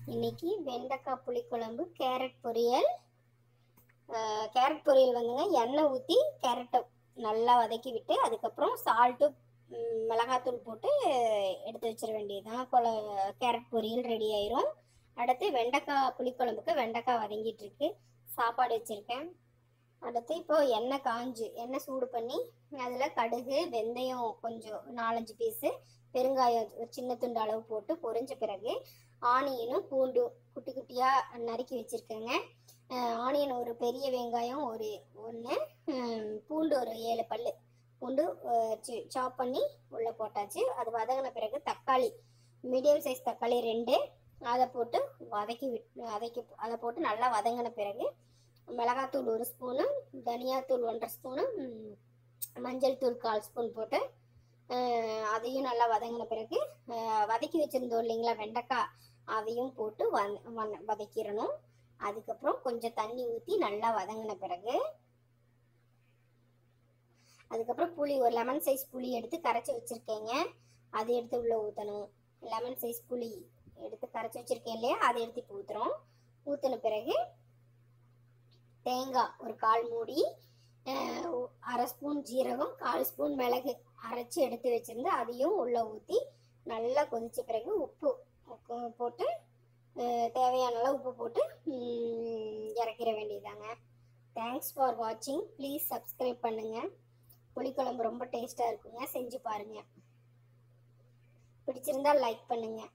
இன்னைக்கு வெண்டைக்காய் புளிக்குழம்பு கேரட் பொரியல் அஹ், கேரட் பொரியல் வந்துங்க எண்ணெய் ஊற்றி கேரட்டை நல்லா வதக்கி விட்டு அதுக்கப்புறம் சால்ட்டு மிளகாத்தூள் போட்டு எடுத்து வச்சிட வேண்டியதுதான் கொல கேரட் பொரியல் ரெடி ஆயிரும் அடுத்து வெண்டைக்காய் புளிக்குழம்புக்கு வெண்டைக்காய் வதங்கிட்டு இருக்கு சாப்பாடு வச்சுருக்கேன் அடுத்து இப்போ எண்ணெய் காஞ்சு எண்ணெய் சூடு பண்ணி அதில் கடுகு வெந்தயம் கொஞ்சம் நாலஞ்சு பீஸு பெருங்காயம் ஒரு சின்ன துண்டு அளவு போட்டு பொரிஞ்ச பிறகு ஆனியனும் பூண்டும் குட்டி குட்டியாக நறுக்கி வச்சுருக்கேங்க ஆனியன் ஒரு பெரிய வெங்காயம் ஒரு ஒன்று பூண்டு ஒரு ஏழு பல் பூண்டு சாப் பண்ணி உள்ளே போட்டாச்சு அது வதங்கின பிறகு தக்காளி மீடியம் சைஸ் தக்காளி ரெண்டு அதை போட்டு வதக்கி விட் வதக்கி அதை போட்டு நல்லா வதங்கின பிறகு மிளகாத்தூள் ஒரு ஸ்பூனு தனியாத்தூள் ஒன்றரை ஸ்பூனு ம், மஞ்சள் தூள் கால் ஸ்பூன் போட்டு அஹ், அதையும் நல்லா வதங்கின பிறகு அஹ், வதக்கி வச்சுருந்தோம் இல்லைங்களா வெண்டைக்காய் அதையும் போட்டு வந் வந்- வதக்கிடணும் அதுக்கப்புறம் கொஞ்சம் தண்ணி ஊற்றி நல்லா வதங்கின பிறகு அதுக்கப்புறம் புளி ஒரு லெமன் சைஸ் புளி எடுத்து கரைச்சி வச்சுருக்கேங்க அதை எடுத்து உள்ளே ஊற்றணும் லெமன் சைஸ் புளி எடுத்து கரைச்சி வச்சுருக்கேன் இல்லையா அதை எடுத்து இப்போ ஊற்றுறோம் ஊற்றின பிறகு தேங்காய் ஒரு கால் மூடி அஹ், ஒ- அரை ஸ்பூன் ஜீரகம் கால் ஸ்பூன் மிளகு அரைச்சி எடுத்து வச்சிருந்து அதையும் உள்ளே ஊற்றி நல்லா கொதிச்ச பிறகு உப்பு உப்பு போட்டு அஹ், தேவையான அளவு உப்பு போட்டு ம், இறக்கிற வேண்டியதாங்க தேங்க்ஸ் ஃபார் வாட்சிங் ப்ளீஸ் சப்ஸ்கிரைப் பண்ணுங்கள் புளிக்குழம்பு ரொம்ப டேஸ்ட்டாக இருக்குங்க செஞ்சு பாருங்கள் பிடிச்சிருந்தா லைக் பண்ணுங்கள்